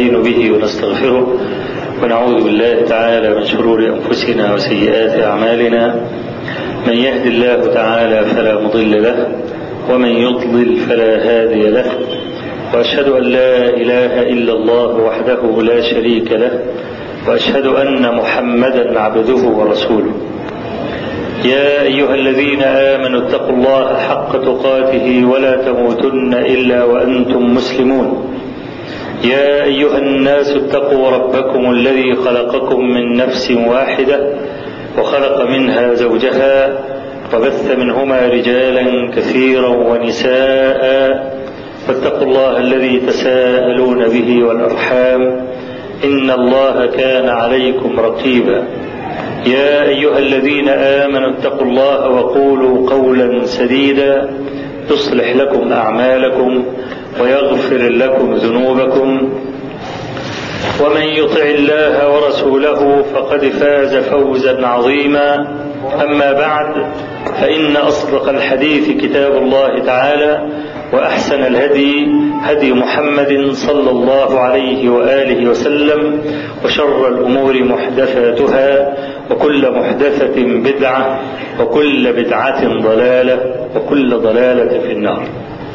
ونستعين به ونستغفره ونعوذ بالله تعالى من شرور أنفسنا وسيئات أعمالنا من يهد الله تعالى فلا مضل له ومن يضلل فلا هادي له وأشهد أن لا إله إلا الله وحده لا شريك له وأشهد أن محمدا عبده ورسوله يا أيها الذين آمنوا اتقوا الله حق تقاته ولا تموتن إلا وأنتم مسلمون يا أيها الناس اتقوا ربكم الذي خلقكم من نفس واحدة وخلق منها زوجها وبث منهما رجالا كثيرا ونساء فاتقوا الله الذي تساءلون به والأرحام إن الله كان عليكم رقيبا يا أيها الذين آمنوا اتقوا الله وقولوا قولا سديدا يصلح لكم أعمالكم ويغفر لكم ذنوبكم ومن يطع الله ورسوله فقد فاز فوزا عظيما أما بعد فإن أصدق الحديث كتاب الله تعالى وأحسن الهدي هدي محمد صلى الله عليه وآله وسلم وشر الأمور محدثاتها وكل محدثة بدعة وكل بدعة ضلالة وكل ضلالة في النار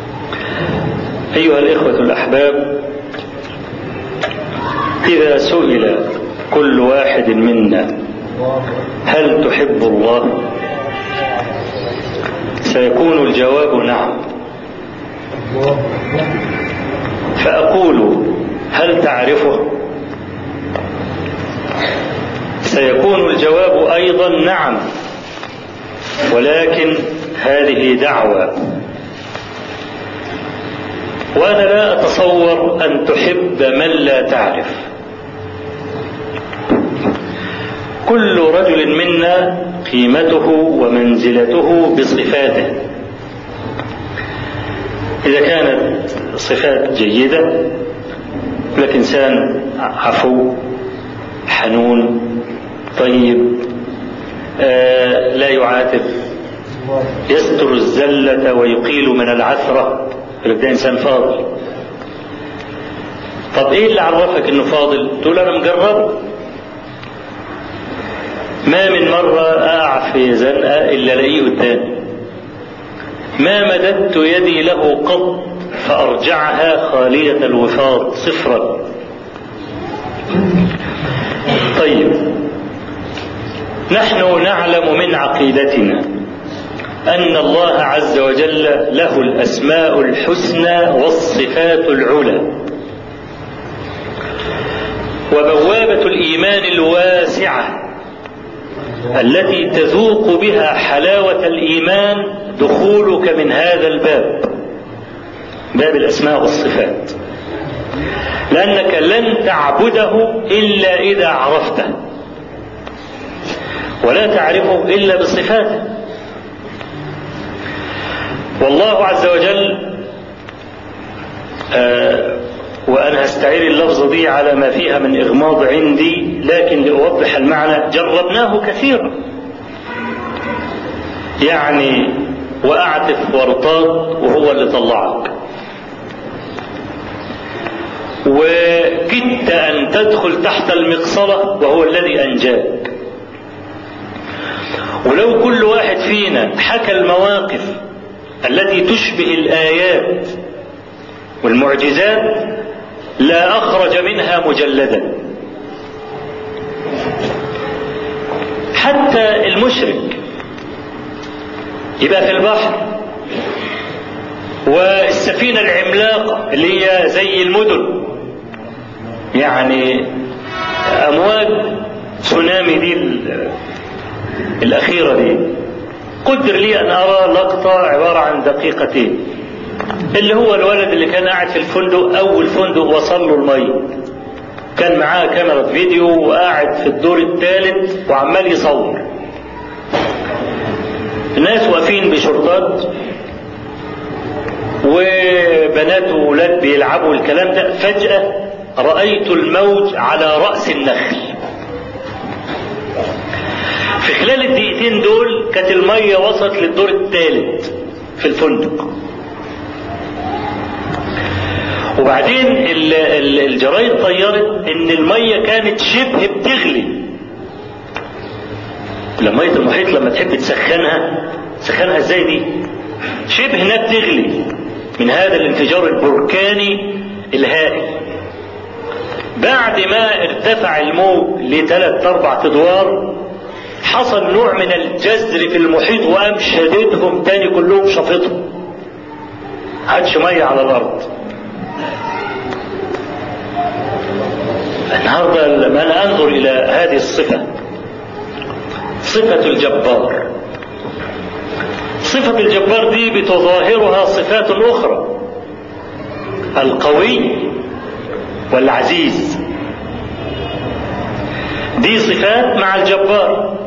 أيها الإخوة الأحباب إذا سئل كل واحد منا هل تحب الله سيكون الجواب نعم فأقول هل تعرفه سيكون الجواب أيضا نعم ولكن هذه دعوة وأنا لا أتصور أن تحب من لا تعرف كل رجل منا قيمته ومنزلته بصفاته إذا كانت صفات جيدة لك إنسان عفو حنون طيب آه لا يعاتب يستر الزلة ويقيل من العثرة يقول ده إنسان فاضل طب إيه اللي عرفك إنه فاضل؟ تقول أنا مجرب ما من مرة أقع في زنقة إلا ألاقيه قدامي ما مددت يدي له قط فأرجعها خالية الوفاض صفرا طيب نحن نعلم من عقيدتنا أن الله عز وجل له الأسماء الحسنى والصفات العلى وبوابة الإيمان الواسعة التي تذوق بها حلاوة الإيمان دخولك من هذا الباب باب الأسماء والصفات لأنك لن تعبده إلا إذا عرفته ولا تعرفه إلا بصفاته والله عز وجل آه وأنا هستعير اللفظة دي على ما فيها من إغماض عندي لكن لأوضح المعنى جربناه كثيرا يعني وقعت في ورطات وهو اللي طلعك وكدت أن تدخل تحت المقصلة وهو الذي أنجاك ولو كل واحد فينا حكى المواقف التي تشبه الآيات والمعجزات لا أخرج منها مجلدا حتى المشرك يبقى في البحر والسفينة العملاقة اللي هي زي المدن يعني أمواج تسونامي دي الأخيرة دي قدر لي أن أرى لقطة عبارة عن دقيقتين اللي هو الولد اللي كان قاعد في الفندق أول فندق وصل له المية كان معاه كاميرا فيديو وقاعد في الدور الثالث وعمال يصور الناس واقفين بشرطات وبنات وولاد بيلعبوا الكلام ده فجأة رأيت الموج على رأس النخل في خلال الدقيقتين دول كانت المية وصلت للدور الثالث في الفندق وبعدين الجرايد طيرت ان الميه كانت شبه بتغلي لما ميه المحيط لما تحب تسخنها تسخنها ازاي دي شبه انها بتغلي من هذا الانفجار البركاني الهائل بعد ما ارتفع الموج لثلاث اربع ادوار حصل نوع من الجزر في المحيط وقام شددهم تاني كلهم شفطهم عادش ميه على الارض النهارده لما انا انظر الى هذه الصفه صفه الجبار صفه الجبار دي بتظاهرها صفات اخرى القوي والعزيز دي صفات مع الجبار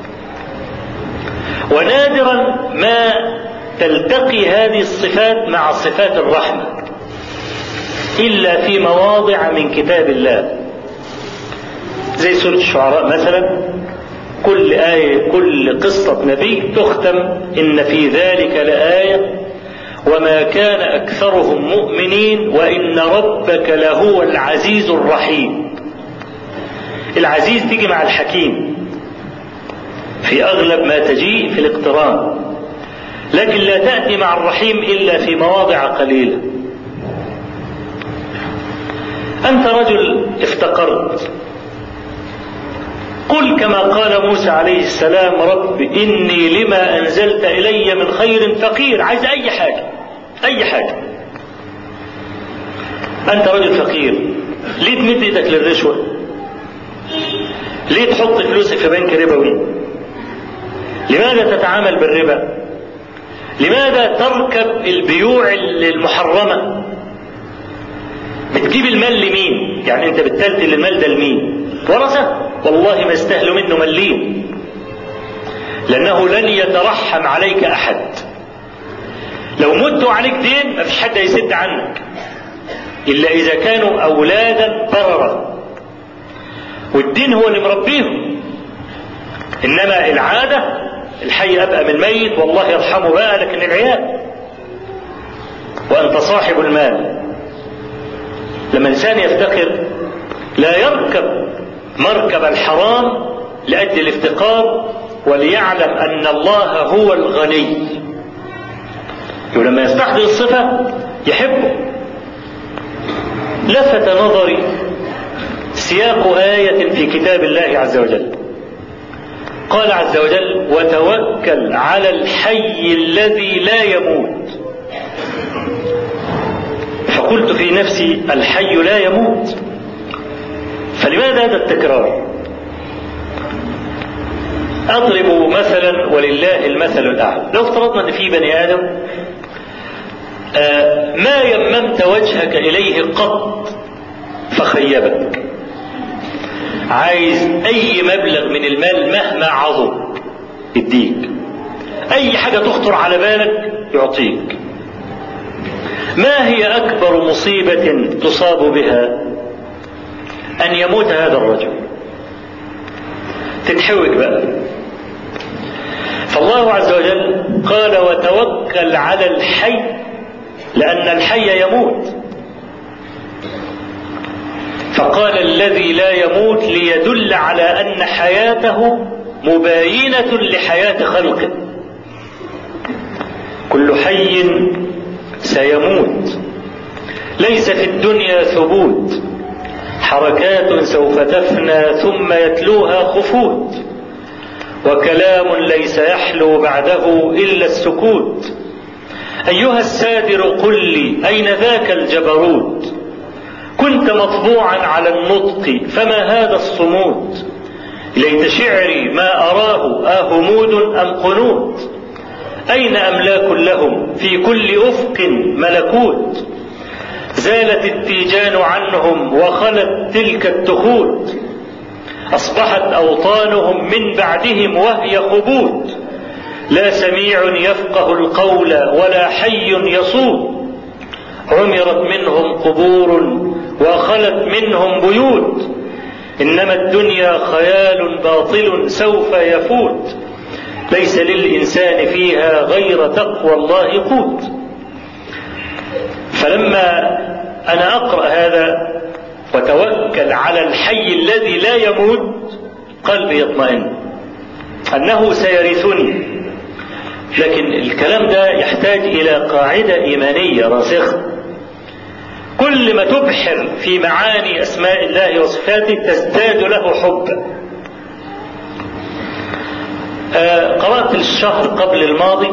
ونادرا ما تلتقي هذه الصفات مع صفات الرحمه الا في مواضع من كتاب الله زي سوره الشعراء مثلا كل آية كل قصة نبي تختم إن في ذلك لآية وما كان أكثرهم مؤمنين وإن ربك لهو العزيز الرحيم العزيز تيجي مع الحكيم في أغلب ما تجيء في الاقتران لكن لا تأتي مع الرحيم إلا في مواضع قليلة أنت رجل افتقرت قل كما قال موسى عليه السلام رب إني لما أنزلت إلي من خير فقير عايز أي حاجة أي حاجة أنت رجل فقير ليه تمد إيدك للرشوة ليه تحط فلوسك في بنك ربوي لماذا تتعامل بالربا لماذا تركب البيوع المحرمة بتجيب المال لمين يعني انت بتتلتل المال ده لمين ورثة والله ما يستاهلوا منه مليم لأنه لن يترحم عليك أحد لو مدوا عليك دين ما فيش حد هيسد عنك إلا إذا كانوا أولادا بررة والدين هو اللي مربيهم إنما العادة الحي أبقى من الميت والله يرحمه بقى لكن العيال وأنت صاحب المال لما الإنسان يفتقر لا يركب مركب الحرام لأجل الافتقار وليعلم أن الله هو الغني ولما يستحضر الصفة يحبه لفت نظري سياق آية في كتاب الله عز وجل قال عز وجل وتوكل على الحي الذي لا يموت فقلت في نفسي الحي لا يموت فلماذا هذا التكرار اضرب مثلا ولله المثل الاعلى لو افترضنا ان في بني ادم آه ما يممت وجهك اليه قط فخيبك عايز اي مبلغ من المال مهما عظم يديك اي حاجه تخطر على بالك يعطيك ما هي اكبر مصيبه تصاب بها أن يموت هذا الرجل تتحوج بقى فالله عز وجل قال وتوكل على الحي لأن الحي يموت فقال الذي لا يموت ليدل على أن حياته مباينة لحياة خلقه كل حي سيموت ليس في الدنيا ثبوت حركات سوف تفنى ثم يتلوها خفوت وكلام ليس يحلو بعده الا السكوت ايها السادر قل لي اين ذاك الجبروت كنت مطبوعا على النطق فما هذا الصمود ليت شعري ما اراه اهمود ام قنوت اين املاك لهم في كل افق ملكوت زالت التيجان عنهم وخلت تلك التخوت اصبحت اوطانهم من بعدهم وهي خبوت لا سميع يفقه القول ولا حي يصوت عمرت منهم قبور وخلت منهم بيوت انما الدنيا خيال باطل سوف يفوت ليس للانسان فيها غير تقوى الله قوت فلما أنا أقرأ هذا وتوكل على الحي الذي لا يموت قلبي يطمئن أنه سيرثني لكن الكلام ده يحتاج إلى قاعدة إيمانية راسخة كل ما تبحر في معاني أسماء الله وصفاته تزداد له حبا آه قرأت الشهر قبل الماضي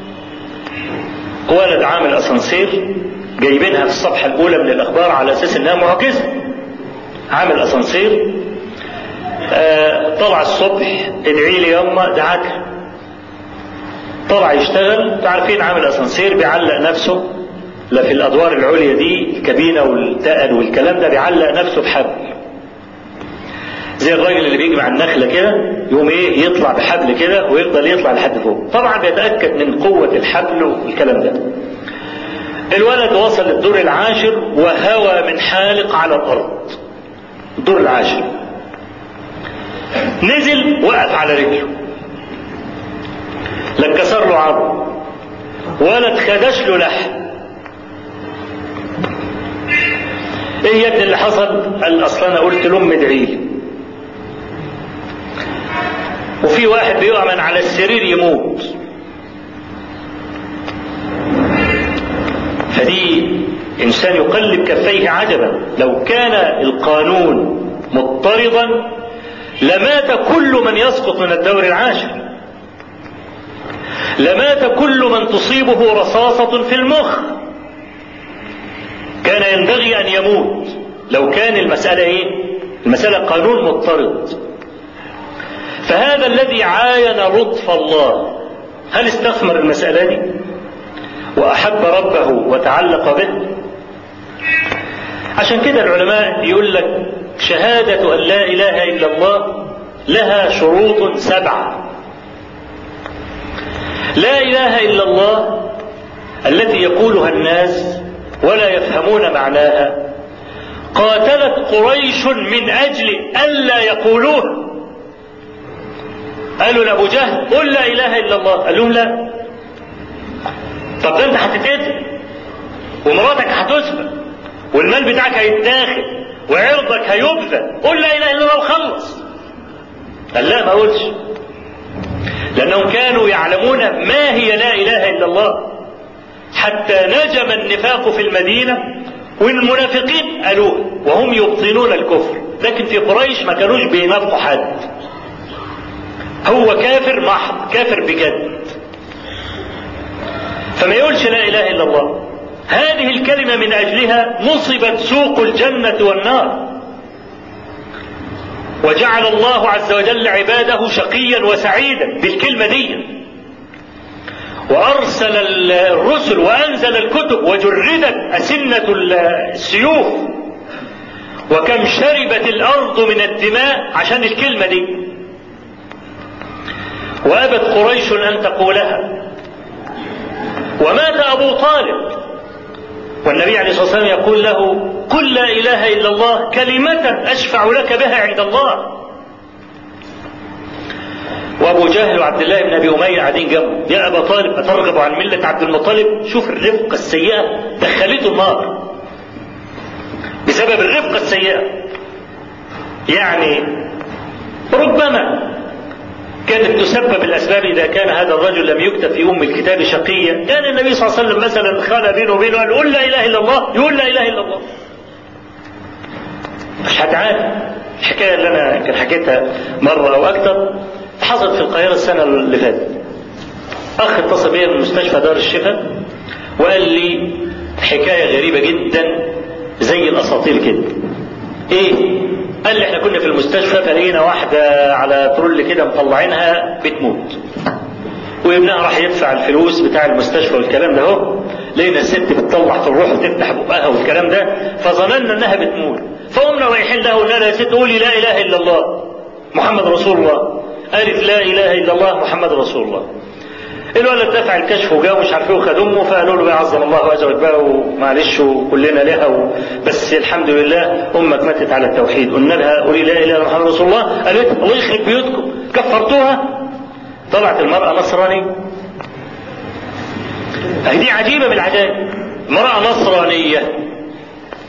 ولد عامل أسانسير جايبينها في الصفحة الأولى من الأخبار على أساس إنها معجزة عامل أسانسير آه طلع الصبح ادعي لي يما دعاك طلع يشتغل تعرفين عامل أسانسير بيعلق نفسه لا في الأدوار العليا دي الكابينة والتقل والكلام ده بيعلق نفسه بحبل زي الراجل اللي بيجي مع النخله كده يقوم ايه يطلع بحبل كده ويفضل يطلع لحد فوق طبعا بيتاكد من قوه الحبل والكلام ده الولد وصل للدور العاشر وهوى من حالق على الارض الدور العاشر نزل وقف على رجله لا اتكسر له عظم ولا اتخدش له لحم ايه يا ابني اللي حصل قال اصل انا قلت لام ادعي لي وفي واحد بيقع من على السرير يموت فدي انسان يقلب كفيه عجبا لو كان القانون مضطردا لمات كل من يسقط من الدور العاشر لمات كل من تصيبه رصاصة في المخ كان ينبغي أن يموت لو كان المسألة إيه؟ المسألة قانون مضطرد فهذا الذي عاين لطف الله هل استثمر المسألة دي وأحب ربه وتعلق به عشان كده العلماء يقول لك شهادة أن لا إله إلا الله لها شروط سبعة لا إله إلا الله التي يقولها الناس ولا يفهمون معناها قاتلت قريش من أجل ألا يقولوها قالوا لأبو جهل قل لا إله إلا الله قال لهم لا طب ده أنت هتتقتل ومراتك هتسبق والمال بتاعك هيتاخد وعرضك هيبذل قل لا إله إلا الله وخلص قال لا ما قلتش لأنهم كانوا يعلمون ما هي لا إله إلا الله حتى نجم النفاق في المدينة والمنافقين قالوه وهم يبطنون الكفر لكن في قريش ما كانوش بينافقوا حد هو كافر محض كافر بجد فما يقولش لا اله الا الله هذه الكلمه من اجلها نصبت سوق الجنه والنار وجعل الله عز وجل عباده شقيا وسعيدا بالكلمه دي وارسل الرسل وانزل الكتب وجردت اسنه السيوف وكم شربت الارض من الدماء عشان الكلمه دي وابت قريش ان تقولها ومات ابو طالب والنبي عليه الصلاه والسلام يقول له قل لا اله الا الله كلمه اشفع لك بها عند الله وابو جهل وعبد الله بن ابي اميه قاعدين جنبه يا ابا طالب اترغب عن مله عبد المطلب شوف الرفقه السيئه دخلته النار بسبب الرفقه السيئه يعني ربما كانت تسبب الاسباب اذا كان هذا الرجل لم يكتب في ام الكتاب شقيا كان النبي صلى الله عليه وسلم مثلا خال بينه وبينه قال قل لا اله الا الله يقول لا اله الا الله مش هتعاني الحكايه اللي انا كان حكيتها مره او اكثر حصلت في القاهره السنه اللي فاتت اخ اتصل بيا من مستشفى دار الشفاء وقال لي حكايه غريبه جدا زي الاساطير كده ايه قال لي احنا كنا في المستشفى فلقينا واحدة على ترول كده مطلعينها بتموت وابنها راح يدفع الفلوس بتاع المستشفى والكلام ده اهو لقينا الست بتطلع في الروح وتفتح بقها والكلام ده فظننا انها بتموت فقمنا رايحين لها وقلنا لها يا ست قولي لا اله الا الله محمد رسول الله قالت لا اله الا الله محمد رسول الله الولد دفع الكشف وجا مش عارف ايه وخد امه فقالوا له يعظم الله اجرك بقى ومعلش وكلنا لها و... بس الحمد لله امك ماتت على التوحيد قلنا لها قولي لا اله الا محمد رسول الله قالت الله يخرب بيوتكم كفرتوها طلعت المراه نصرانيه دي عجيبه من العجائب امراه نصرانيه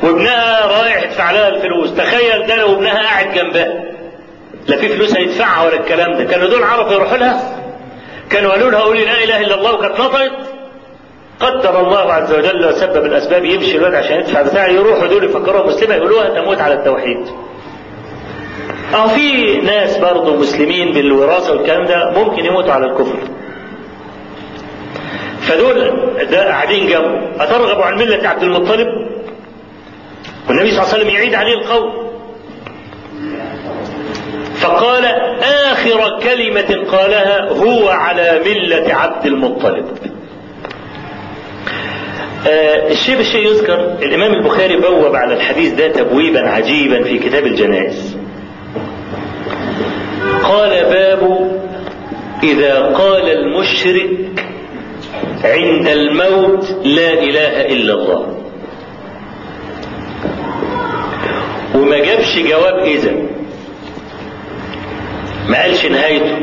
وابنها رايح يدفع لها الفلوس تخيل ده لو ابنها قاعد جنبها لا في فلوس هيدفعها ولا الكلام ده كانوا دول عرفوا يروحوا لها كانوا قالوا لها قولي لا اله الا الله وكانت نطقت قدر الله عز وجل وسبب الاسباب يمشي الواد عشان يدفع بتاع يروحوا دول يفكروها مسلمه يقولوها تموت على التوحيد اه في ناس برضه مسلمين بالوراثه والكلام ده ممكن يموتوا على الكفر فدول ده قاعدين جنبه أترغب عن ملة عبد المطلب والنبي صلى الله عليه وسلم يعيد عليه القول فقال آخر كلمة قالها هو على ملة عبد المطلب آه الشيء بالشيء يذكر الإمام البخاري بوب على الحديث ده تبويبا عجيبا في كتاب الجنائز قال باب إذا قال المشرك عند الموت لا إله إلا الله وما جابش جواب إذا ما قالش نهايته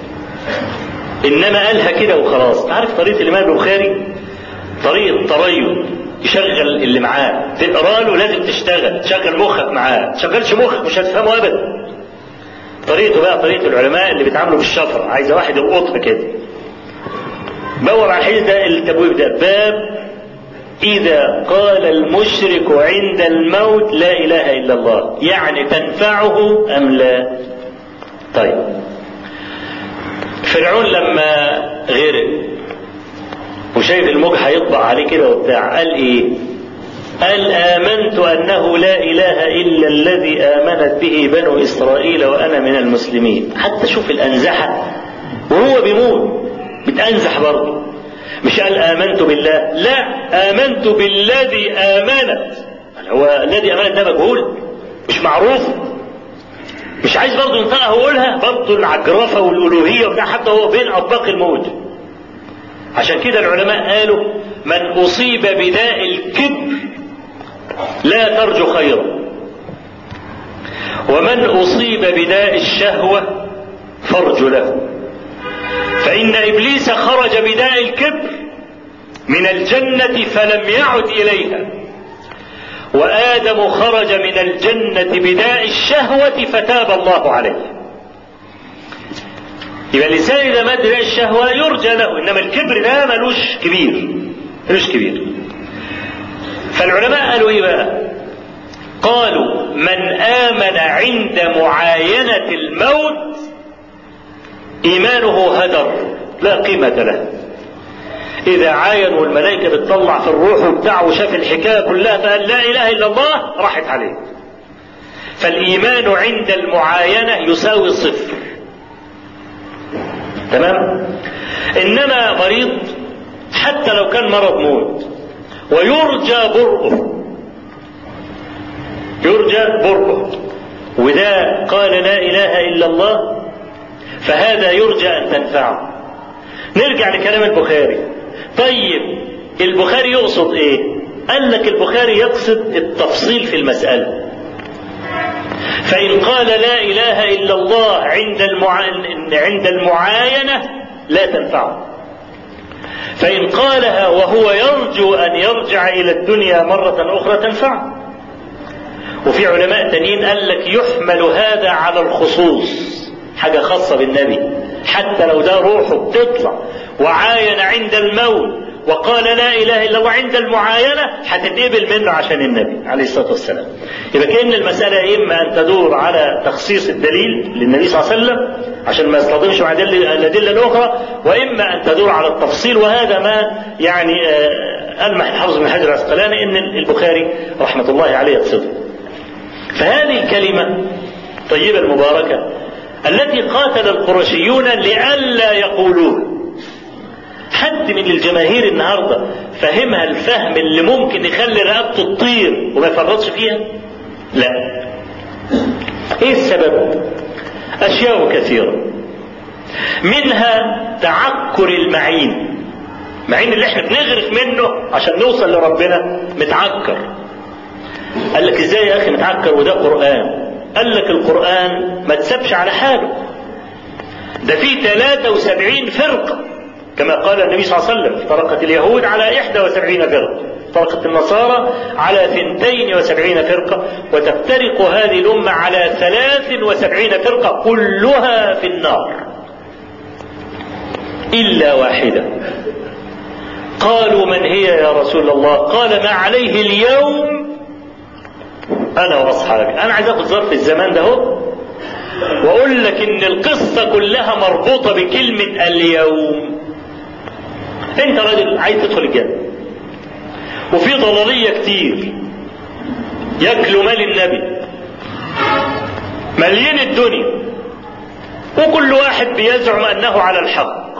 إنما قالها كده وخلاص عارف طريقة الإمام البخاري طريقة تريض يشغل اللي معاه تقرا له لازم تشتغل تشغل مخك معاه تشغلش مخك مش هتفهمه ابدا طريقته بقى طريقة العلماء اللي بيتعاملوا بالشفرة عايزة واحد يلقطها كده دور على الحديث ده التبويب ده باب إذا قال المشرك عند الموت لا إله إلا الله يعني تنفعه أم لا طيب فرعون لما غرق وشايف الموج هيطبع عليه كده وبتاع قال ايه قال آمنت أنه لا إله إلا الذي آمنت به بنو إسرائيل وأنا من المسلمين حتى شوف الأنزحة وهو بيموت بتأنزح برضه مش قال آمنت بالله لا آمنت بالذي آمنت هو الذي آمنت ده مجهول مش معروف مش عايز برضه ينطقها ويقولها برضه العجرفة والألوهية وبتاع حتى هو بين أطباق الموت عشان كده العلماء قالوا من أصيب بداء الكبر لا ترجو خيرا ومن أصيب بداء الشهوة فارجو له فإن إبليس خرج بداء الكبر من الجنة فلم يعد إليها وآدم خرج من الجنة بداء الشهوة فتاب الله عليه يبقى الإنسان إذا مات بداء الشهوة يرجى له إنما الكبر ده ملوش كبير ملوش كبير فالعلماء قالوا إيه بقى قالوا من آمن عند معاينة الموت إيمانه هدر لا قيمة له إذا عاين والملائكة بتطلع في الروح وبتاع وشاف الحكاية كلها فقال لا إله إلا الله راحت عليه فالإيمان عند المعاينة يساوي صفر تمام إنما مريض حتى لو كان مرض موت ويرجى برؤه يرجى برؤه وده قال لا إله إلا الله فهذا يرجى أن تنفعه نرجع لكلام البخاري طيب البخاري يقصد ايه قال لك البخاري يقصد التفصيل في المسألة فإن قال لا إله إلا الله عند المع... عند المعاينة لا تنفعه فإن قالها وهو يرجو أن يرجع إلى الدنيا مرة أخرى تنفعه وفي علماء تانيين قال لك يحمل هذا على الخصوص حاجة خاصة بالنبي حتى لو ده روحه بتطلع وعاين عند الموت وقال لا اله الا الله عند المعاينه هتتقبل منه عشان النبي عليه الصلاه والسلام. يبقى كان المساله اما ان تدور على تخصيص الدليل للنبي صلى الله عليه وسلم عشان ما يصطدمش مع الادله الاخرى واما ان تدور على التفصيل وهذا ما يعني المح الحافظ بن حجر العسقلاني ان البخاري رحمه الله عليه يقصده. فهذه الكلمه طيبه المباركه التي قاتل القرشيون لئلا يقولوه حد من الجماهير النهارده فهمها الفهم اللي ممكن يخلي رقبته تطير وما يفرطش فيها؟ لا. ايه السبب؟ اشياء كثيره. منها تعكر المعين. معين اللي احنا بنغرف منه عشان نوصل لربنا متعكر. قال لك ازاي يا اخي متعكر وده قران؟ قال لك القران ما تسابش على حاله. ده فيه 73 فرقه كما قال النبي صلى الله عليه وسلم افترقت اليهود على 71 فرقة افترقت النصارى على ثنتين وسبعين فرقة وتفترق هذه الأمة على ثلاث وسبعين فرقة كلها في النار إلا واحدة قالوا من هي يا رسول الله قال ما عليه اليوم أنا وأصحابي أنا عايز أخذ ظرف الزمان ده هو وأقول لك إن القصة كلها مربوطة بكلمة اليوم أنت راجل عايز تدخل الجنة وفي ضلالية كتير ياكلوا مال النبي مليين الدنيا وكل واحد بيزعم أنه على الحق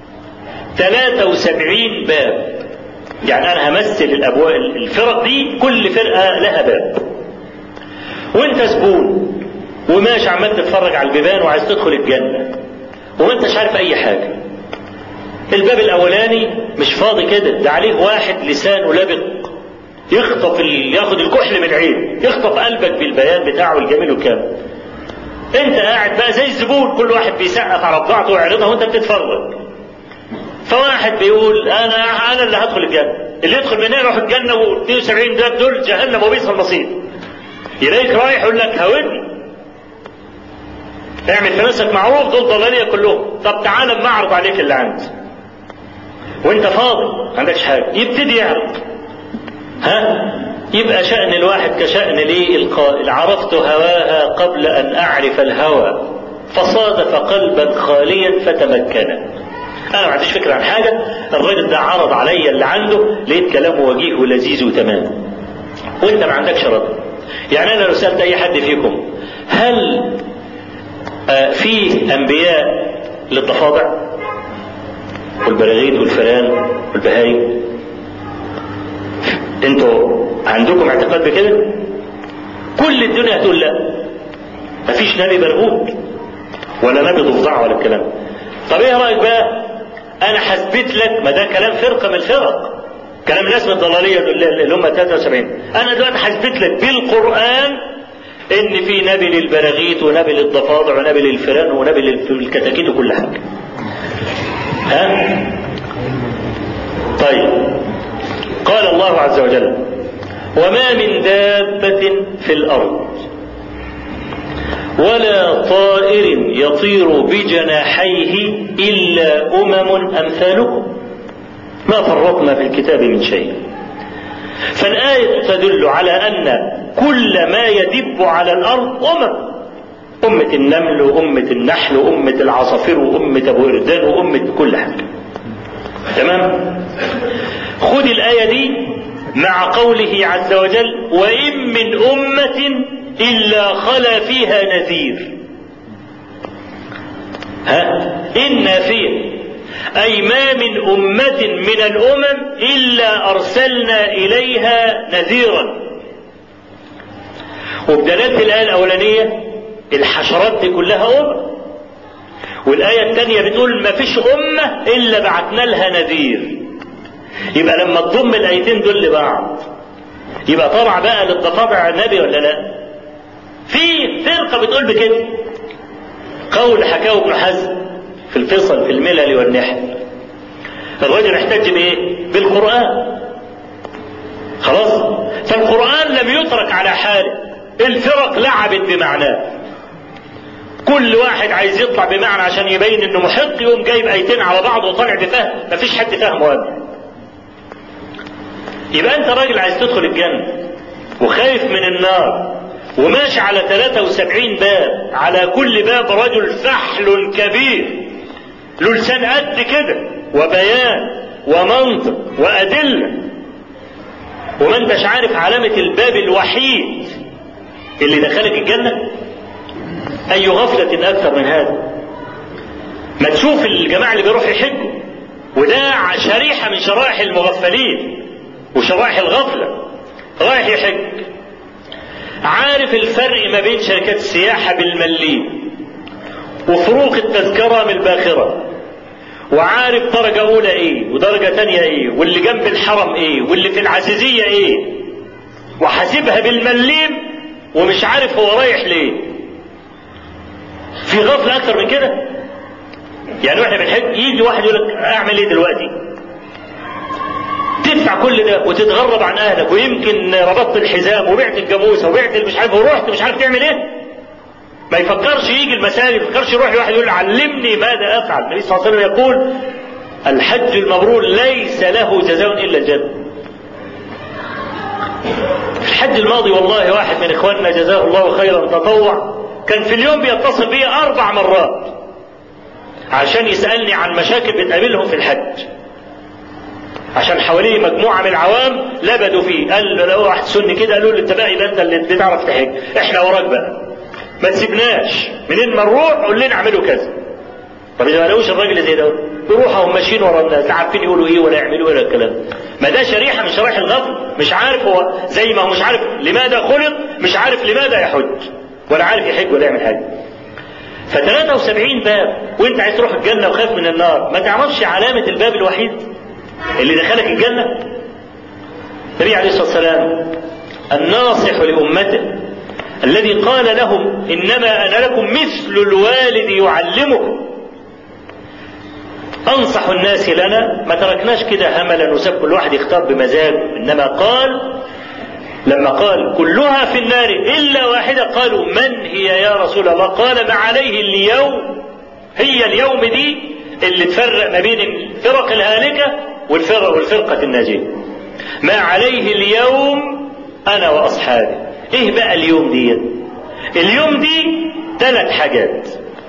73 باب يعني انا همثل الابواب الفرق دي كل فرقه لها باب وانت زبون وماشي عمال تتفرج على البيبان وعايز تدخل الجنه وما انتش عارف اي حاجه الباب الاولاني مش فاضي كده ده عليه واحد لسانه لبق يخطف ال... ياخد الكحل من العين يخطف قلبك بالبيان بتاعه الجميل والكامل انت قاعد بقى زي الزبون كل واحد بيسقف على بضاعته ويعرضها وانت بتتفرج فواحد بيقول انا انا اللي هدخل الجنه اللي يدخل من هنا يروح الجنه و72 ده دول جهنم وبئس المصير يلاقيك رايح يقول لك هودني اعمل في نفسك معروف دول ضلاليه كلهم طب تعالى اما اعرض عليك اللي عندي وانت فاضي ما عندكش حاجه يبتدي يعرض ها يبقى شأن الواحد كشأن لي القائل عرفت هواها قبل أن أعرف الهوى فصادف قلبا خاليا فتمكن انا ما عنديش فكره عن حاجه الراجل ده عرض عليا اللي عنده لقيت كلامه وجيه ولذيذ وتمام وانت ما عندكش رد يعني انا لو سالت اي حد فيكم هل آه في انبياء للضفادع والبراغيث والفئران والبهايم انتوا عندكم اعتقاد بكده كل الدنيا هتقول لا مفيش نبي برغوث ولا نبي ضفدع ولا الكلام طب ايه رايك بقى انا حسبت لك ما ده كلام فرقه من الفرق كلام الناس من الضلاليه اللي هم 73 انا دلوقتي حسبت لك بالقران ان في نبي للبراغيث ونبي للضفادع ونبي للفئران ونبي للكتاكيت وكل حاجه ها طيب قال الله عز وجل وما من دابه في الارض ولا طائر يطير بجناحيه إلا أمم أمثالكم ما فرطنا في الكتاب من شيء فالآية تدل على أن كل ما يدب على الأرض أمم أمة النمل وأمة النحل وأمة العصافير وأمة أبو إردان وأمة كل حاجة تمام خذ الآية دي مع قوله عز وجل وإن من أمة إلا خلا فيها نذير ها إن فيه أي ما من أمة من الأمم إلا أرسلنا إليها نذيرا وبدلالة الآية الأولانية الحشرات دي كلها أمم والآية الثانية بتقول ما فيش أمة إلا بعتنا لها نذير يبقى لما تضم الآيتين دول لبعض يبقى طلع بقى للضفادع النبي ولا لا؟ في فرقة بتقول بكده قول حكاه ابن حزم في الفصل في الملل والنحل الرجل احتج بايه بالقرآن خلاص فالقرآن لم يترك على حاله الفرق لعبت بمعناه كل واحد عايز يطلع بمعنى عشان يبين انه محق يقوم جايب ايتين على بعض وطالع بفهم مفيش حد فاهمه ابدا يبقى انت راجل عايز تدخل الجنة وخايف من النار وماشي على 73 باب على كل باب رجل فحل كبير له لسان قد كده وبيان ومنطق وأدلة وما انتش عارف علامة الباب الوحيد اللي دخلك الجنة أي غفلة أكثر من هذا ما تشوف الجماعة اللي بيروحوا يحجوا وده شريحة من شرائح المغفلين وشرائح الغفلة رايح يحج عارف الفرق ما بين شركات السياحة بالمليم وفروق التذكرة من الباخرة وعارف درجة أولى إيه ودرجة تانية إيه واللي جنب الحرم إيه واللي في العزيزية إيه وحاسبها بالمليم ومش عارف هو رايح ليه في غفلة أكتر من كده يعني واحنا بنحج يجي واحد يقول لك أعمل إيه دلوقتي تدفع تدفع كل ده وتتغرب عن اهلك ويمكن ربطت الحزام وبعت الجاموسه وبعت مش عارف ورحت مش عارف تعمل ايه ما يفكرش يجي المساجد ما يفكرش يروح لواحد يقول له علمني ماذا افعل النبي صلى الله عليه وسلم يقول الحج المبرور ليس له جزاء الا الجنه في الحج الماضي والله واحد من اخواننا جزاه الله خيرا تطوع كان في اليوم بيتصل بي اربع مرات عشان يسالني عن مشاكل بتقابلهم في الحج عشان حواليه مجموعه من العوام لبدوا فيه قال له لو واحد سني كده قالوا له انت بقى يبقى انت اللي بتعرف تحج احنا وراك بقى ما تسيبناش منين ما نروح قول لنا اعملوا كذا طب اذا ما لقوش الراجل زي ده يروحوا هم ماشيين ورا الناس لا عارفين يقولوا ايه ولا يعملوا ولا الكلام ما ده شريحه من شرائح الغفل مش عارف هو زي ما هو مش عارف لماذا خلق مش عارف لماذا يحج ولا عارف يحج ولا يعمل حاجه ف 73 باب وانت عايز تروح الجنه وخايف من النار ما تعرفش علامه الباب الوحيد اللي دخلك الجنه النبي عليه الصلاه والسلام الناصح لامته الذي قال لهم انما انا لكم مثل الوالد يعلمكم انصح الناس لنا ما تركناش كده هملا وساب كل واحد يختار بمزاجه انما قال لما قال كلها في النار الا واحده قالوا من هي يا رسول الله قال ما عليه اليوم هي اليوم دي اللي تفرق ما بين الفرق الهالكه والفرق والفرقه الناجيه ما عليه اليوم انا واصحابي ايه بقى اليوم دي اليوم دي ثلاث حاجات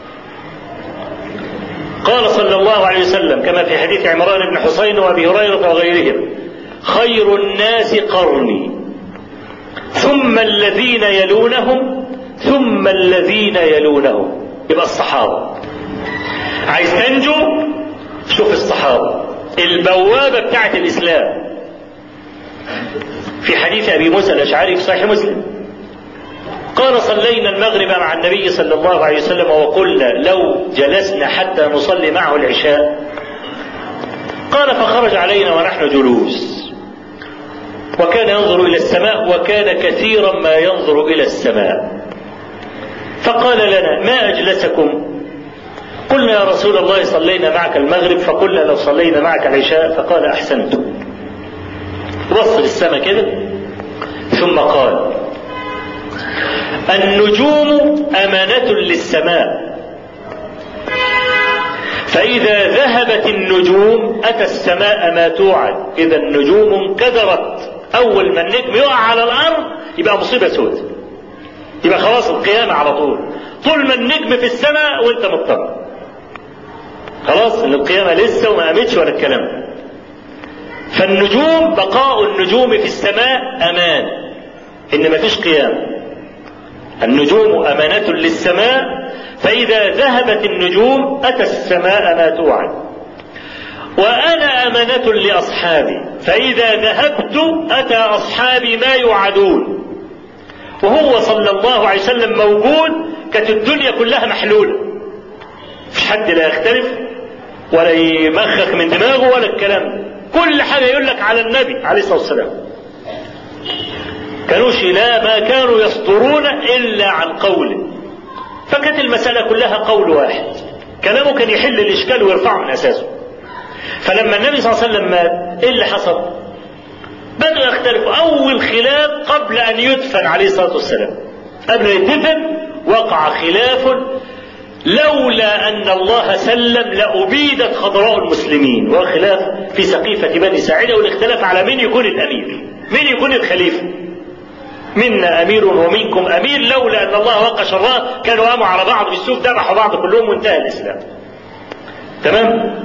قال صلى الله عليه وسلم كما في حديث عمران بن حسين وابي هريره وغيرهم خير الناس قرني ثم الذين يلونهم ثم الذين يلونهم يبقى الصحابه عايز تنجو شوف الصحابه البوابه بتاعت الاسلام في حديث ابي موسى الاشعري في صحيح مسلم قال صلينا المغرب مع النبي صلى الله عليه وسلم وقلنا لو جلسنا حتى نصلي معه العشاء قال فخرج علينا ونحن جلوس وكان ينظر الى السماء وكان كثيرا ما ينظر الى السماء فقال لنا ما اجلسكم قلنا يا رسول الله صلينا معك المغرب فقلنا لو صلينا معك العشاء فقال احسنتم بص للسماء كده ثم قال النجوم أمانة للسماء فإذا ذهبت النجوم أتى السماء ما توعد إذا النجوم انكدرت أول ما النجم يقع على الأرض يبقى مصيبة سودة يبقى خلاص القيامة على طول طول ما النجم في السماء وانت مطمن خلاص ان القيامة لسه وما قامتش ولا الكلام فالنجوم بقاء النجوم في السماء أمان إن مفيش قيام النجوم أمانة للسماء فإذا ذهبت النجوم أتى السماء ما توعد وأنا أمانة لأصحابي فإذا ذهبت أتى أصحابي ما يوعدون وهو صلى الله عليه وسلم موجود كانت الدنيا كلها محلولة مش حد لا يختلف ولا يمخخ من دماغه ولا الكلام كل حاجة يقول لك على النبي عليه الصلاة والسلام كانوش لا ما كانوا يصدرون إلا عن قوله فكانت المسألة كلها قول واحد كلامه كان يحل الإشكال ويرفعه من أساسه فلما النبي صلى الله عليه وسلم مات إيه اللي حصل؟ بدأوا يختلفوا أول خلاف قبل أن يدفن عليه الصلاة والسلام قبل أن يدفن وقع خلاف لولا أن الله سلم لأبيدت خضراء المسلمين وخلاف في سقيفة بني ساعدة والاختلاف على من يكون الأمير من يكون الخليفة منا أمير ومنكم أمير لولا أن الله وقى شراه كانوا قاموا على بعض بالسوف ذبحوا بعض كلهم وانتهى الإسلام تمام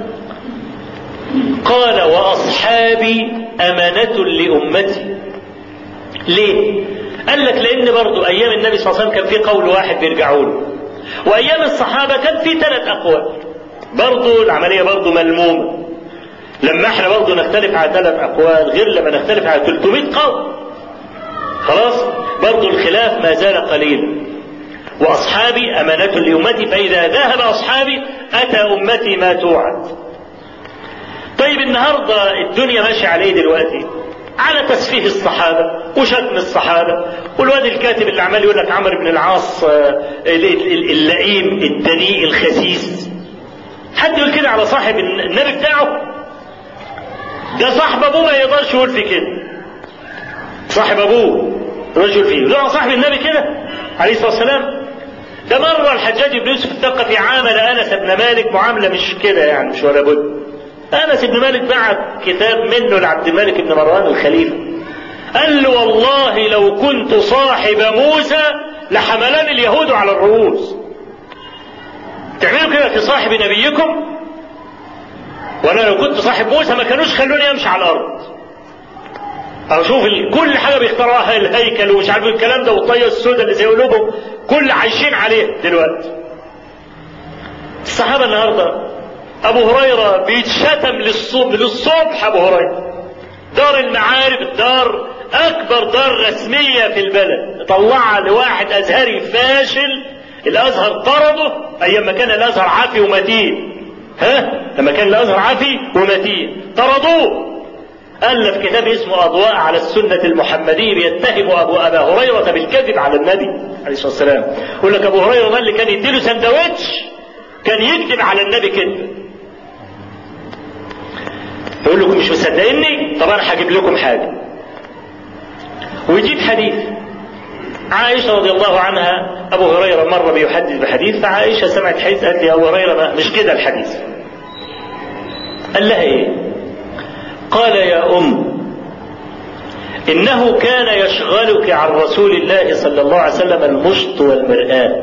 قال وأصحابي أمانة لأمتي ليه قال لك لأن برضو أيام النبي صلى الله عليه وسلم كان في قول واحد بيرجعوا له وايام الصحابه كان في ثلاث اقوال برضه العمليه برضه ملمومه لما احنا برضه نختلف على ثلاث اقوال غير لما نختلف على 300 قول خلاص برضه الخلاف ما زال قليلا واصحابي امانه لامتي فاذا ذهب اصحابي اتى امتي ما توعد طيب النهارده الدنيا ماشيه على ايه دلوقتي على تسفيه الصحابة وشتم الصحابة والواد الكاتب اللي عمال يقول لك عمرو بن العاص اللئيم الدنيء الخسيس حد يقول كده على صاحب النبي بتاعه ده صاحب ابوه ما يقدرش يقول في كده صاحب ابوه رجل فيه له صاحب النبي كده عليه الصلاه والسلام ده مرة الحجاج بن يوسف الثقفي عامل أنس بن مالك معاملة مش كده يعني مش ولا بد. أنس بن مالك بعت كتاب منه لعبد الملك بن مروان الخليفة. قال له والله لو كنت صاحب موسى لحملني اليهود على الرؤوس. تعملوا كده في صاحب نبيكم؟ وأنا لو كنت صاحب موسى ما كانوش خلوني أمشي على الأرض. أو شوف كل حاجة بيخترعها الهيكل ومش عارف الكلام ده والطية السوداء اللي زي قلوبهم كل عايشين عليه دلوقتي. الصحابة النهاردة أبو هريرة بيتشتم للصبح للصبح أبو هريرة. دار المعارف دار أكبر دار رسمية في البلد طلعها لواحد أزهري فاشل الأزهر طرده أيام ما كان الأزهر عافي ومتين ها لما كان الأزهر عافي ومتين طردوه ألف كتاب اسمه أضواء على السنة المحمدية بيتهم أبو أبا هريرة بالكذب على النبي عليه الصلاة والسلام يقول لك أبو هريرة ده اللي كان يديله سندوتش كان يكذب على النبي كذب يقول لكم مش مصدقيني طب أنا هجيب لكم حاجة ويجيب حديث عائشة رضي الله عنها أبو هريرة مرة بيحدث بحديث فعائشة سمعت حديث قالت لي أبو هريرة ما مش كده الحديث قال لها إيه قال يا أم إنه كان يشغلك عن رسول الله صلى الله عليه وسلم المشط والمرآة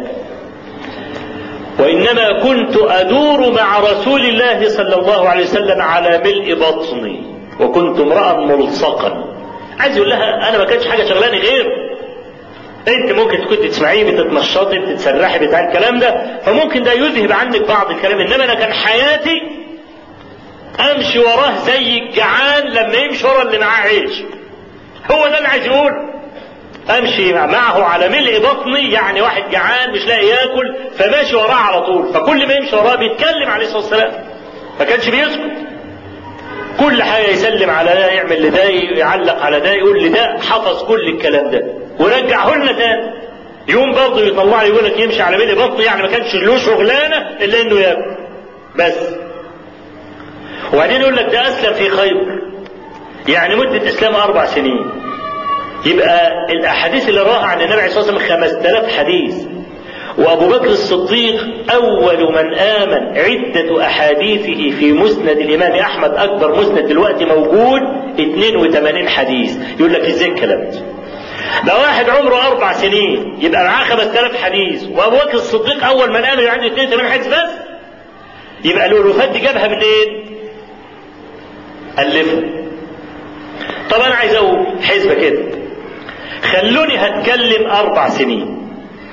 وإنما كنت أدور مع رسول الله صلى الله عليه وسلم على ملء بطني وكنت امرأ ملصقا عايز يقول لها أنا ما كانش حاجة شغلاني غير انت ممكن كنت تسمعيه بتتنشطي بتتسرحي بتاع الكلام ده فممكن ده يذهب عنك بعض الكلام انما انا كان حياتي امشي وراه زي الجعان لما يمشي ورا اللي معاه عيش هو ده اللي عايز يقول امشي معه على ملء بطني يعني واحد جعان مش لاقي ياكل فماشي وراه على طول فكل ما يمشي وراه بيتكلم عليه الصلاه والسلام ما كانش بيسكت كل حاجه يسلم على ده يعمل لده يعلق على ده يقول لده حفظ كل الكلام ده ورجعه لنا تاني يوم برضه يطلع لي يقول لك يمشي على ملء بطني يعني ما كانش له شغلانه الا انه ياكل بس وبعدين يقول لك ده اسلم في خيبر يعني مدة اسلامه اربع سنين يبقى الاحاديث اللي راها عن النبي عليه الصلاه والسلام 5000 حديث وابو بكر الصديق اول من امن عده احاديثه في مسند الامام احمد اكبر مسند دلوقتي موجود 82 حديث يقول لك ازاي الكلام ده ده واحد عمره اربع سنين يبقى معاه 5000 حديث وابو بكر الصديق اول من امن عنده 82 حديث بس يبقى الالوفات دي جابها منين؟ ألفها طب أنا عايز أقول حسبة كده خلوني هتكلم أربع سنين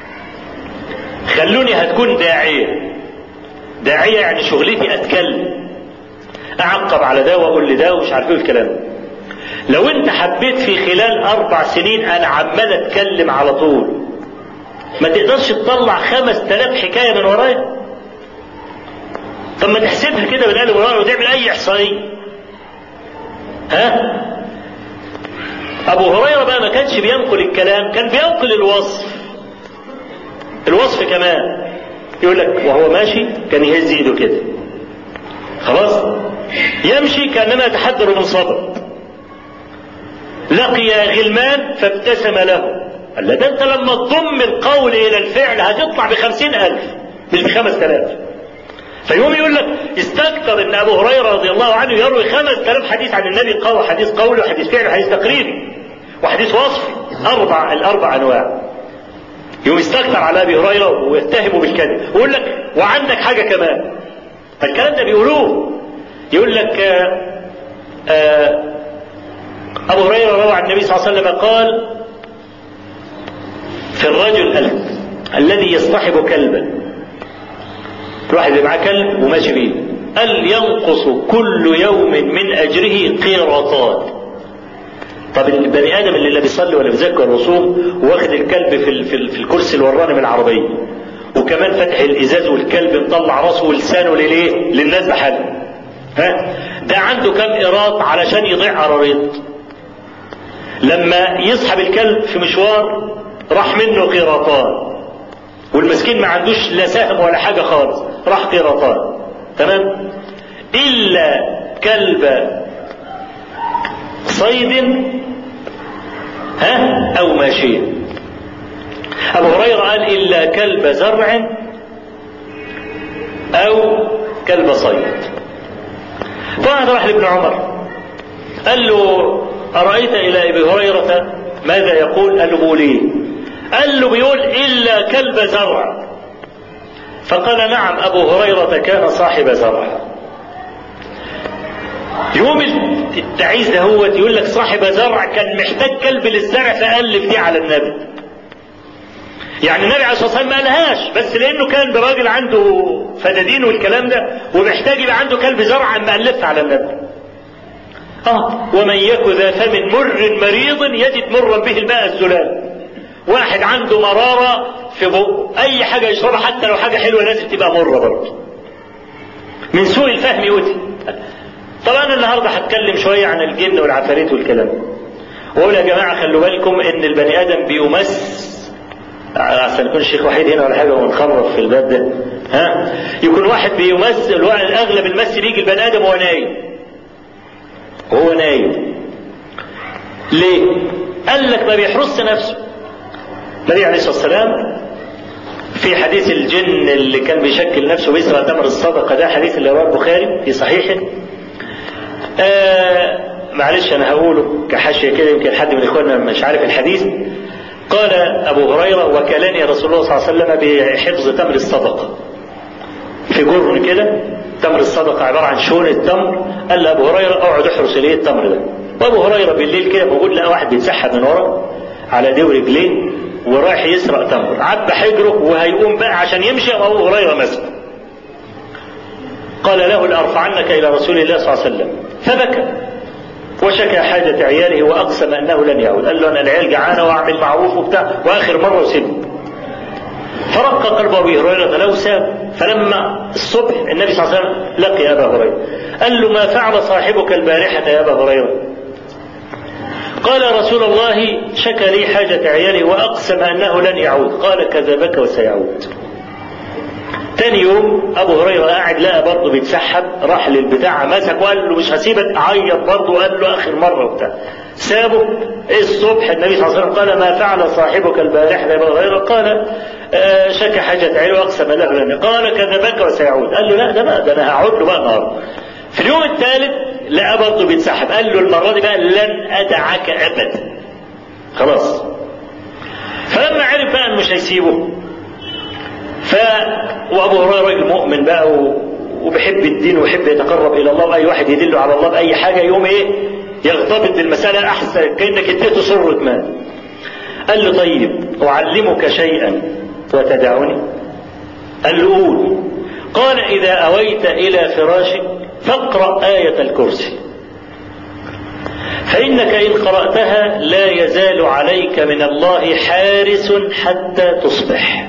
خلوني هتكون داعية داعية يعني شغلتي أتكلم أعقب على ده وأقول لده ومش عارف إيه الكلام لو أنت حبيت في خلال أربع سنين أنا عمال أتكلم على طول ما تقدرش تطلع خمس تلاف حكاية من ورايا طب ما تحسبها كده بالقلب ورايا وتعمل أي إحصائية ها ابو هريره بقى ما كانش بينقل الكلام كان بينقل الوصف الوصف كمان يقول لك وهو ماشي كان يهز ايده كده خلاص يمشي كانما يتحدر من صدر لقي غلمان فابتسم له قال ده انت لما تضم القول الى الفعل هتطلع بخمسين الف مش بخمس تلاف فيقوم يقول لك استكثر ان ابو هريره رضي الله عنه يروي خمس آلاف حديث عن النبي قول حديث قولي وحديث فعل وحديث تقريري وحديث وصفي اربع الاربع انواع يقوم يستكثر على ابي هريره ويتهمه بالكذب ويقول لك وعندك حاجه كمان فالكلام ده بيقولوه يقول لك آآ آآ ابو هريره روى عن النبي صلى الله عليه وسلم قال في الرجل ال- الذي يصطحب كلبا الواحد اللي معاه كلب وماشي بيه قال ينقص كل يوم من اجره قيراطان طب البني ادم اللي لا بيصلي ولا بيذكر الرسوم واخد الكلب في ال- في, ال- في الكرسي الوراني من العربيه وكمان فتح الازاز والكلب مطلع راسه ولسانه لليه؟ للناس بحالها ها ده عنده كم قيراط علشان يضيع قراريط لما يسحب الكلب في مشوار راح منه قيراطان والمسكين ما عندوش لا سهم ولا حاجه خالص راح قيراطان تمام الا كلب صيد ها أو ماشية أبو هريرة قال إلا كلب زرع أو كلب صيد فواحد راح لابن عمر قال له أرأيت إلى أبي هريرة ماذا يقول؟ قال له بيقول إيه؟ قال له بيقول إلا كلب زرع فقال نعم أبو هريرة كان صاحب زرع يوم التعيس ده هو يقول لك صاحب زرع كان محتاج كلب للزرع فألف دي على النبي يعني النبي عليه الصلاه والسلام ما قالهاش بس لانه كان براجل عنده فدادين والكلام ده ومحتاج يبقى عنده كلب زرع مألفها على النبي اه ومن يك ذا فم مر مريض يجد مرا به الماء الزلال واحد عنده مرارة في بق أي حاجة يشربها حتى لو حاجة حلوة لازم تبقى مرة برضه من سوء الفهم يؤتي طبعا النهارده هتكلم شوية عن الجن والعفاريت والكلام واقول يا جماعة خلوا بالكم ان البني ادم بيمس عشان يكون الشيخ وحيد هنا ولا حاجة ونخرف في الباب ده ها يكون واحد بيمس الاغلب المس بيجي البني ادم وهو نايم وهو نايم ليه؟ قال لك ما بيحرص نفسه النبي عليه الصلاه والسلام في حديث الجن اللي كان بيشكل نفسه بيسرع تمر الصدقه ده حديث اللي رواه البخاري في صحيحه آه معلش انا هقوله كحاشيه كده يمكن حد من اخواننا مش عارف الحديث قال ابو هريره وكلني رسول الله صلى الله عليه وسلم بحفظ تمر الصدقه في جرن كده تمر الصدقه عباره عن شون التمر قال لابو هريره اقعد احرس ليه التمر ده وابو هريره بالليل كده بقول لقى واحد بيتسحب من ورا على دي رجليه ورايح يسرق تمر عبى حجره وهيقوم بقى عشان يمشي ابو هريره مسكه قال له لأرفعنك إلى رسول الله صلى الله عليه وسلم فبكى وشكى حاجة عياله وأقسم أنه لن يعود قال له أنا العيال جعانة وأعمل معروف وبتاع وآخر مرة وسيبه فرق قلب أبي هريرة لو ساب فلما الصبح النبي صلى الله عليه وسلم لقي أبا هريرة قال له ما فعل صاحبك البارحة يا أبا هريرة قال رسول الله شكى لي حاجة عياله وأقسم أنه لن يعود قال كذبك وسيعود تاني يوم ابو هريره قاعد لقى برضه بيتسحب راح للبتاع مسك وقال له مش هسيبك عيط برضه وقال له اخر مره وبتاع سابه الصبح النبي صلى الله عليه وسلم قال ما فعل صاحبك البارحه يا ابو هريره قال آه شك حاجه عينه واقسم له لن قال كذبك وسيعود قال له لا ده بقى ده انا هقعد له بقى النهارده في اليوم الثالث لقى برضه بيتسحب قال له المره دي بقى لن ادعك ابدا خلاص فلما عرف بقى انه مش هيسيبه ف وابو هريره راجل مؤمن بقى و... وبيحب الدين ويحب يتقرب الى الله واي واحد يدله على الله باي حاجه يقوم ايه يغتبط المساله احسن كانك اديته سره مال قال له طيب اعلمك شيئا وتدعني قال له قول قال اذا اويت الى فراشك فاقرا ايه الكرسي فانك ان قراتها لا يزال عليك من الله حارس حتى تصبح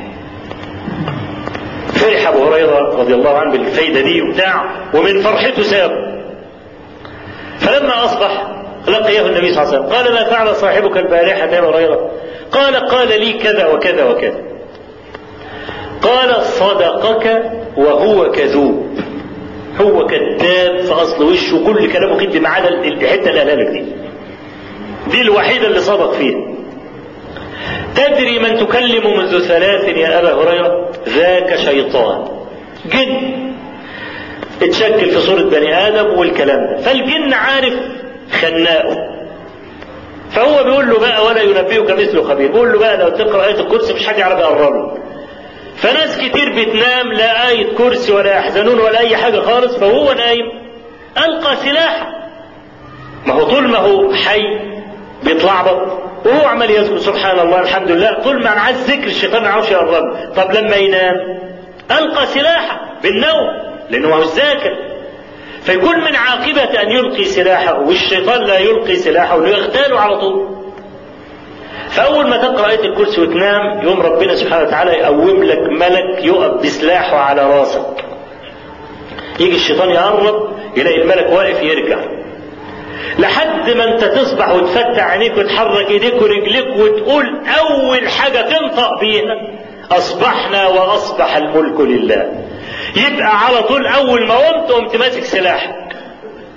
فرح ابو هريره رضي الله عنه بالفايده دي وبتاع ومن فرحته سابه فلما اصبح لقيه النبي صلى الله عليه وسلم قال ما فعل صاحبك البارحه يا ابو هريره قال قال لي كذا وكذا وكذا قال صدقك وهو كذوب هو كذاب في اصل وشه كل كلامه كده ما عدا الحته اللي قالها لك دي دي الوحيده اللي صدق فيها تدري من تكلم منذ ثلاث يا أبا هريرة ذاك شيطان جن اتشكل في صورة بني آدم والكلام ده فالجن عارف خناقه فهو بيقول له بقى ولا ينبئك مثل خبير بيقول له بقى لو تقرا ايه الكرسي مش حاجه يعرف يقرب فناس كتير بتنام لا آية كرسي ولا يحزنون ولا أي حاجة خالص فهو نايم ألقى سلاحه ما هو طول ما هو حي بيتلعبط وهو عمال يذكر سبحان الله الحمد لله طول ما عايز ذكر الشيطان ما يعرفش يقرب طب لما ينام ألقى سلاحه بالنوم لأنه ما هو ذاكر فيكون من عاقبة أن يلقي سلاحه والشيطان لا يلقي سلاحه ويغتاله على طول فأول ما تقرأ آية الكرسي وتنام يوم ربنا سبحانه وتعالى يقوم لك ملك يقف بسلاحه على راسك يجي الشيطان يقرب يلاقي الملك واقف يرجع لحد ما انت تصبح وتفتح عينيك وتحرك ايديك ورجليك وتقول اول حاجه تنطق بيها اصبحنا واصبح الملك لله يبقى على طول اول ما قمت قمت ماسك سلاحك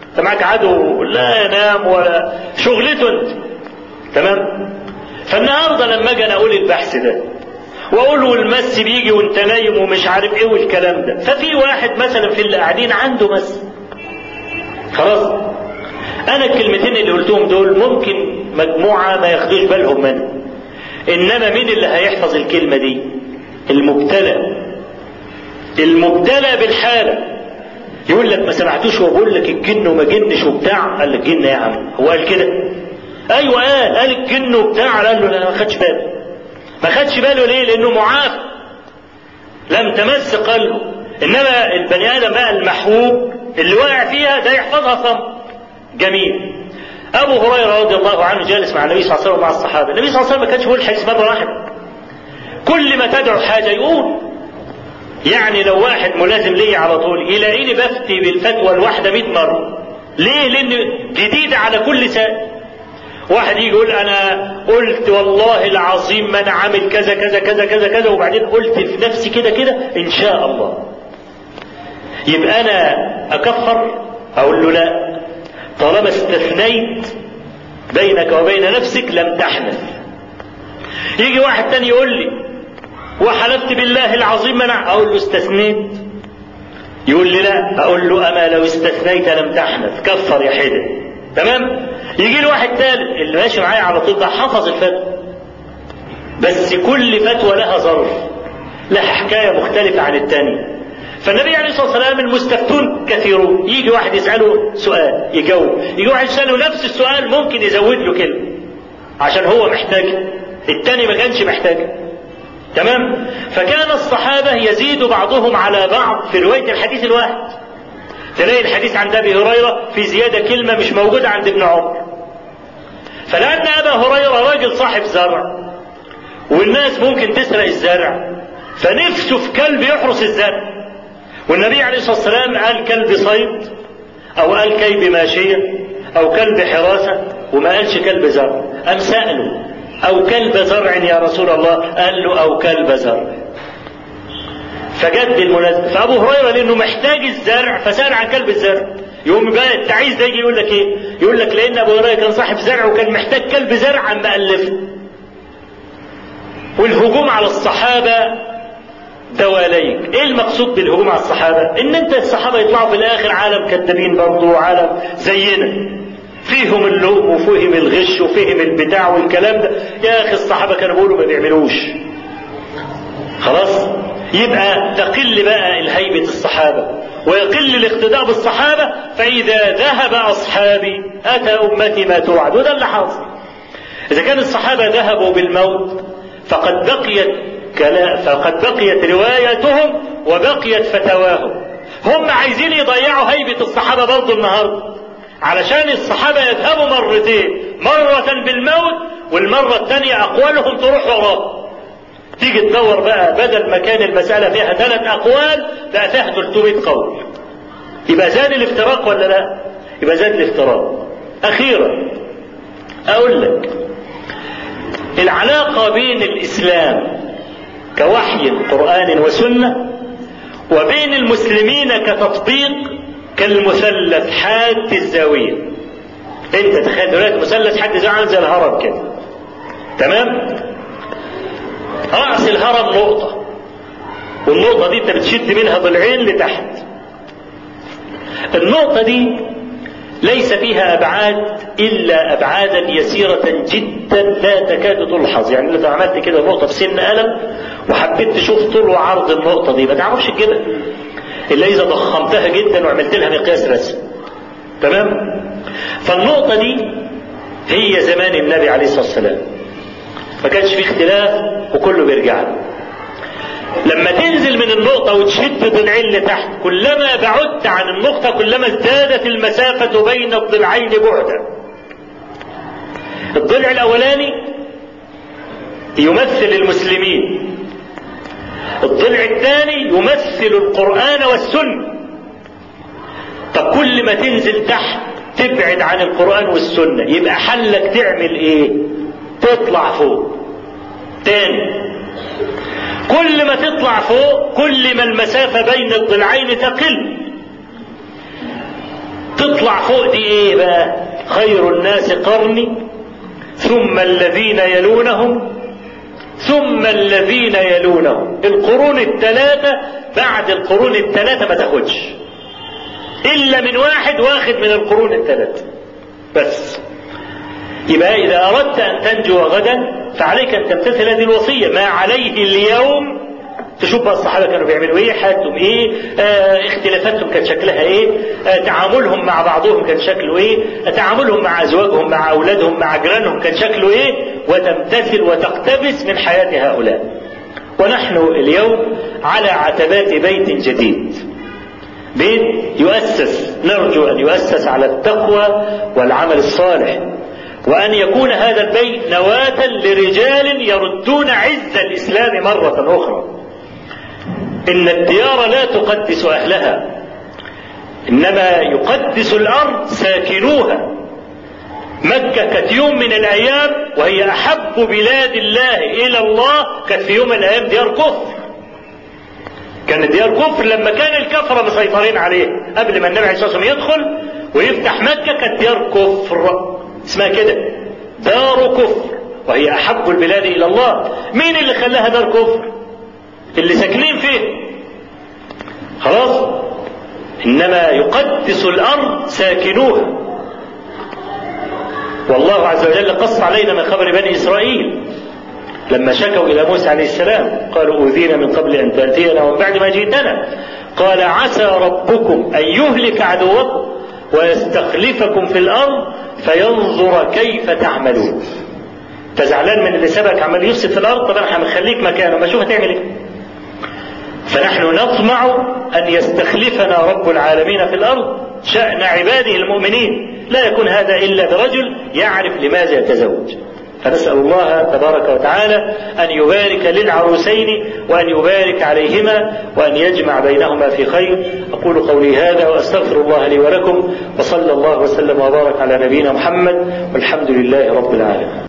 انت معاك عدو لا ينام ولا شغلته انت تمام فالنهارده لما اجي انا اقول البحث ده واقول والمس بيجي وانت نايم ومش عارف ايه والكلام ده ففي واحد مثلا في اللي قاعدين عنده مس خلاص انا الكلمتين اللي قلتهم دول ممكن مجموعه ما ياخدوش بالهم منها انما مين اللي هيحفظ الكلمه دي المبتلى المبتلى بالحاله يقول لك ما سمعتوش وبقول لك الجن وما جنش وبتاع قال لك جن يا عم هو قال كده ايوه قال قال الجن وبتاع قال له لا ما خدش باله ما خدش باله ليه لانه معافى لم تمس قلبه انما البني ادم بقى المحبوب اللي واقع فيها ده يحفظها صم جميل ابو هريره رضي الله عنه جالس مع النبي صلى الله عليه وسلم مع الصحابه النبي صلى الله عليه وسلم ما كانش يقول الحديث مره واحده كل ما تدعو حاجه يقول يعني لو واحد ملازم لي على طول يلاقيني بفتي بالفتوى الواحده 100 مره ليه لان جديده على كل سائل واحد يجي يقول انا قلت والله العظيم ما انا عامل كذا كذا كذا كذا كذا وبعدين قلت في نفسي كده كده ان شاء الله يبقى انا اكفر اقول له لا طالما استثنيت بينك وبين نفسك لم تحنث يجي واحد تاني يقول لي وحلفت بالله العظيم ما انا اقول له استثنيت يقول لي لا اقول له اما لو استثنيت لم تحنث كفر يا حدث تمام يجي لي واحد ثالث اللي ماشي معايا على طول ده حفظ الفتوى بس كل فتوى لها ظرف لها حكايه مختلفه عن الثانيه فالنبي عليه الصلاه والسلام المستفتون كثيرون يجي واحد يساله سؤال يجاوب يجي واحد يساله نفس السؤال ممكن يزود له كلمه عشان هو محتاج الثاني ما كانش محتاج تمام فكان الصحابه يزيد بعضهم على بعض في روايه الحديث الواحد تلاقي الحديث عند ابي هريره في زياده كلمه مش موجوده عند ابن عمر فلان ابا هريره راجل صاحب زرع والناس ممكن تسرق الزرع فنفسه في كلب يحرس الزرع والنبي عليه الصلاه والسلام قال كلب صيد او قال كلب ماشيه او كلب حراسه وما قالش كلب زرع قام ساله او كلب زرع يا رسول الله قال له او كلب زرع فجد المناسبة فأبو هريرة لأنه محتاج الزرع فسأل عن كلب الزرع يقوم بقى التعيس ده يجي يقول لك إيه؟ يقول لك لأن أبو هريرة كان صاحب زرع وكان محتاج كلب زرع عم ألفه. والهجوم على الصحابة دواليك، إيه المقصود بالهجوم على الصحابة؟ إن أنت الصحابة يطلعوا في الآخر عالم كذابين برضه وعالم زينا. فيهم اللوم وفيهم الغش وفيهم البتاع والكلام ده، يا أخي الصحابة كانوا بيقولوا ما بيعملوش. خلاص؟ يبقى تقل بقى الهيبة الصحابة ويقل الاقتداء بالصحابة فإذا ذهب أصحابي أتى أمتي ما توعد وده اللي حاصل إذا كان الصحابة ذهبوا بالموت فقد بقيت كلا فقد بقيت روايتهم وبقيت فتواهم هم عايزين يضيعوا هيبة الصحابة برضه النهاردة علشان الصحابة يذهبوا مرتين مرة بالموت والمرة الثانية أقوالهم تروح وراهم تيجي تدور بقى بدل ما كان المسألة فيها ثلاث أقوال بقى فيها 300 قول يبقى زاد الافتراق ولا لا؟ يبقى زاد الافتراق أخيرا أقول لك العلاقة بين الإسلام كوحي قرآن وسنة وبين المسلمين كتطبيق كالمثلث حاد الزاوية انت تخيل دلوقتي مثلث حد زي عامل زي الهرم كده تمام رأس الهرم نقطة والنقطة دي انت بتشد منها ضلعين لتحت النقطة دي ليس فيها أبعاد إلا أبعادا يسيرة جدا لا تكاد تلحظ يعني لو عملت كده نقطة في سن قلم وحبيت تشوف طول وعرض النقطة دي ما تعرفش تجيبها إلا إذا ضخمتها جدا وعملت لها مقياس رسم تمام فالنقطة دي هي زمان النبي عليه الصلاة والسلام ما كانش في اختلاف وكله بيرجع له لما تنزل من النقطة وتشد ضلعين لتحت كلما بعدت عن النقطة كلما ازدادت المسافة بين الضلعين بعدا الضلع الأولاني يمثل المسلمين الضلع الثاني يمثل القرآن والسنة طب كل ما تنزل تحت تبعد عن القرآن والسنة يبقى حلك تعمل ايه تطلع فوق تاني كل ما تطلع فوق كل ما المسافة بين الضلعين تقل تطلع فوق دي ايه بقى خير الناس قرني ثم الذين يلونهم ثم الذين يلونهم القرون الثلاثة بعد القرون الثلاثة ما تاخدش إلا من واحد واخد من القرون الثلاثة بس يبقى إذا أردت أن تنجو غدا فعليك أن تمتثل هذه الوصية ما عليه اليوم تشوف بقى الصحابة كانوا بيعملوا إيه حياتهم إيه آه اختلافاتهم كانت شكلها إيه آه تعاملهم مع بعضهم كان شكله إيه آه تعاملهم مع أزواجهم مع أولادهم مع جيرانهم كان شكله إيه وتمتثل وتقتبس من حياة هؤلاء ونحن اليوم على عتبات بيت جديد بيت يؤسس نرجو أن يؤسس على التقوى والعمل الصالح وأن يكون هذا البيت نواة لرجال يردون عز الإسلام مرة أخرى إن الديار لا تقدس أهلها إنما يقدس الأرض ساكنوها مكة كانت يوم من الأيام وهي أحب بلاد الله إلى الله كانت في يوم من الأيام ديار كفر كانت ديار كفر لما كان الكفرة مسيطرين عليه قبل ما النبي عليه الصلاة والسلام يدخل ويفتح مكة كانت ديار كفر اسمها كده دار كفر وهي أحب البلاد إلى الله مين اللي خلاها دار كفر اللي ساكنين فيه خلاص إنما يقدس الأرض ساكنوها والله عز وجل قص علينا من خبر بني إسرائيل لما شكوا إلى موسى عليه السلام قالوا أوذينا من قبل أن تأتينا ومن بعد ما جئتنا قال عسى ربكم أن يهلك عدوكم ويستخلفكم في الأرض فينظر كيف تعملون انت زعلان من اللي سبك عمال يفسد في الارض طب انا هنخليك مكانه ما اشوف هتعمل ايه فنحن نطمع ان يستخلفنا رب العالمين في الارض شان عباده المؤمنين لا يكون هذا الا برجل يعرف لماذا يتزوج فنسال الله تبارك وتعالى ان يبارك للعروسين وان يبارك عليهما وان يجمع بينهما في خير اقول قولي هذا واستغفر الله لي ولكم وصلى الله وسلم وبارك على نبينا محمد والحمد لله رب العالمين